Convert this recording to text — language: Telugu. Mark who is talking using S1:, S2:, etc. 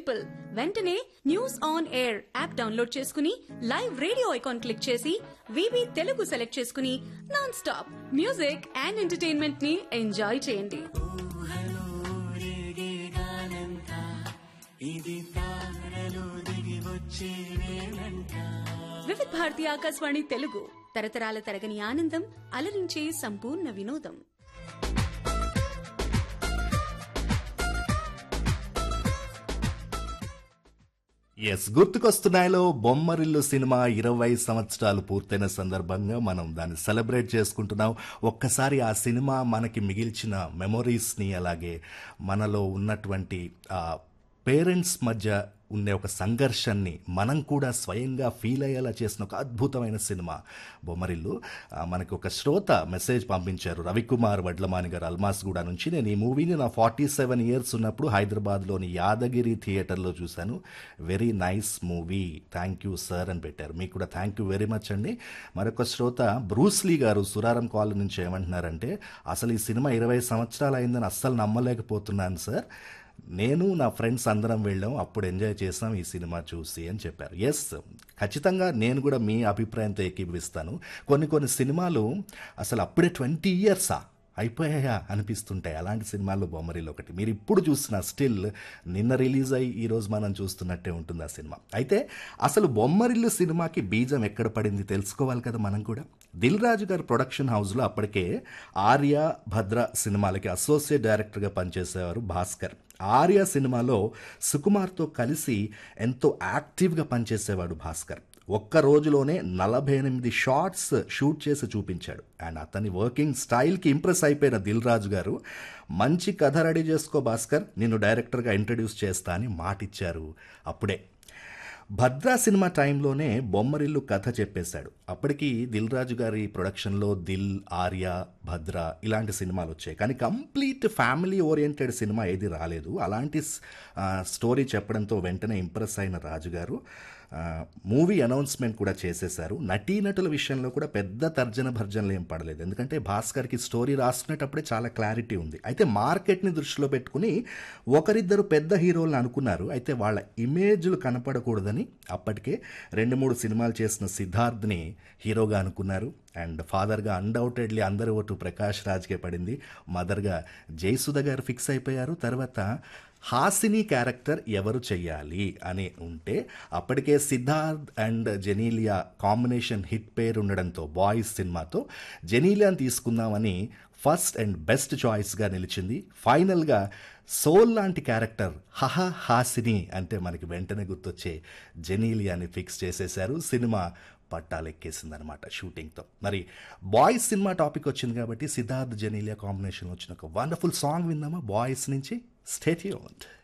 S1: సింపుల్ వెంటనే news on air app download చేసుకుని లైవ్ రేడియో ఐకాన్ క్లిక్ చేసి వివి తెలుగు సెలెక్ట్ చేసుకుని non stop music and entertainment ని ఎంజాయ్ చేయండి వివిధ భారతి ఆకాశవాణి తెలుగు తరతరాల తరగని ఆనందం అలరించే సంపూర్ణ వినోదం
S2: ఎస్ గుర్తుకొస్తున్నాయిలో బొమ్మరిల్లు సినిమా ఇరవై సంవత్సరాలు పూర్తయిన సందర్భంగా మనం దాన్ని సెలబ్రేట్ చేసుకుంటున్నాం ఒక్కసారి ఆ సినిమా మనకి మిగిల్చిన మెమొరీస్ని అలాగే మనలో ఉన్నటువంటి పేరెంట్స్ మధ్య ఉండే ఒక సంఘర్షణని మనం కూడా స్వయంగా ఫీల్ అయ్యేలా చేసిన ఒక అద్భుతమైన సినిమా బొమ్మరిల్లు ఆ, మనకి ఒక శ్రోత మెసేజ్ పంపించారు రవికుమార్ వడ్లమాని గారు అల్మాస్గూడ నుంచి నేను ఈ మూవీని నా ఫార్టీ సెవెన్ ఇయర్స్ ఉన్నప్పుడు హైదరాబాద్లోని యాదగిరి థియేటర్లో చూశాను very nice movie thank you sir అని పెట్టారు మీకు కూడా థ్యాంక్ యూ వెరీ మచ్ అండి మరొక శ్రోత బ్రూస్లీ గారు సురారం కాలనీ నుంచి ఏమంటున్నారంటే అసలు ఈ సినిమా ఇరవై సంవత్సరాలు అయిందని అస్సలు నమ్మలేకపోతున్నాను సార్ నేను నా ఫ్రెండ్స్ అందరం వెళ్ళాం అప్పుడు ఎంజాయ్ చేసాం ఈ సినిమా చూసి అని చెప్పారు ఎస్ ఖచ్చితంగా నేను కూడా మీ అభిప్రాయంతో ఏకీభవిస్తాను కొన్ని కొన్ని సినిమాలు అసలు అప్పుడే ట్వంటీ ఇయర్సా అయిపోయాయా అనిపిస్తుంటాయి అలాంటి సినిమాల్లో బొమ్మరిలో ఒకటి మీరు ఇప్పుడు చూసిన స్టిల్ నిన్న రిలీజ్ అయ్యి ఈ రోజు మనం చూస్తున్నట్టే ఉంటుంది ఆ సినిమా అయితే అసలు బొమ్మరిల్లు సినిమాకి బీజం ఎక్కడ పడింది తెలుసుకోవాలి కదా మనం కూడా దిల్ రాజు గారి ప్రొడక్షన్ హౌస్లో అప్పటికే ఆర్య భద్ర సినిమాలకి అసోసియేట్ డైరెక్టర్గా పనిచేసేవారు భాస్కర్ ఆర్య సినిమాలో సుకుమార్తో కలిసి ఎంతో యాక్టివ్గా పనిచేసేవాడు భాస్కర్ ఒక్క రోజులోనే నలభై ఎనిమిది షార్ట్స్ షూట్ చేసి చూపించాడు అండ్ అతని వర్కింగ్ స్టైల్కి ఇంప్రెస్ అయిపోయిన దిల్ రాజు గారు మంచి కథ రెడీ చేసుకో భాస్కర్ నిన్ను డైరెక్టర్గా ఇంట్రడ్యూస్ చేస్తా అని మాటిచ్చారు అప్పుడే భద్రా సినిమా టైంలోనే బొమ్మరిల్లు కథ చెప్పేశాడు అప్పటికి దిల్ రాజు గారి ప్రొడక్షన్లో దిల్ ఆర్య భద్ర ఇలాంటి సినిమాలు వచ్చాయి కానీ కంప్లీట్ ఫ్యామిలీ ఓరియంటెడ్ సినిమా ఏది రాలేదు అలాంటి ఆ, స్టోరీ చెప్పడంతో వెంటనే ఇంప్రెస్ అయిన రాజు గారు ఆ, మూవీ అనౌన్స్మెంట్ కూడా చేసేశారు నటీనటుల విషయంలో కూడా పెద్ద తర్జన భర్జనలు ఏం పడలేదు ఎందుకంటే భాస్కర్కి స్టోరీ రాసుకునేటప్పుడే చాలా క్లారిటీ ఉంది అయితే మార్కెట్ని దృష్టిలో పెట్టుకుని ఒకరిద్దరు పెద్ద హీరోలను అనుకున్నారు అయితే వాళ్ళ ఇమేజ్లు కనపడకూడదని అప్పటికే రెండు మూడు సినిమాలు చేసిన సిద్ధార్థ్ని హీరోగా అనుకున్నారు అండ్ ఫాదర్గా అన్డౌటెడ్లీ అందరి ఓటు ప్రకాష్ రాజ్కే పడింది మదర్గా జయసుధ గారు ఫిక్స్ అయిపోయారు తర్వాత హాసిని క్యారెక్టర్ ఎవరు చెయ్యాలి అని ఉంటే అప్పటికే Siddharth and Genelia combination hit పేరు ఉండడంతో బాయ్స్ సినిమాతో జెనీలియాని తీసుకుందామని ఫస్ట్ అండ్ బెస్ట్ చాయిస్గా నిలిచింది ఫైనల్గా సోల్ లాంటి క్యారెక్టర్ హహ హాసిని అంటే మనకి వెంటనే గుర్తొచ్చే జెనీలియాని ఫిక్స్ చేసేశారు సినిమా పట్టాలెక్కేసిందనమాట షూటింగ్తో మరి బాయ్స్ సినిమా టాపిక్ వచ్చింది కాబట్టి సిద్ధార్థ్ జెనీలియా కాంబినేషన్ వచ్చిన ఒక వండర్ఫుల్ సాంగ్ విందామా బాయ్స్ నుంచి స్టేట్యూన్డ్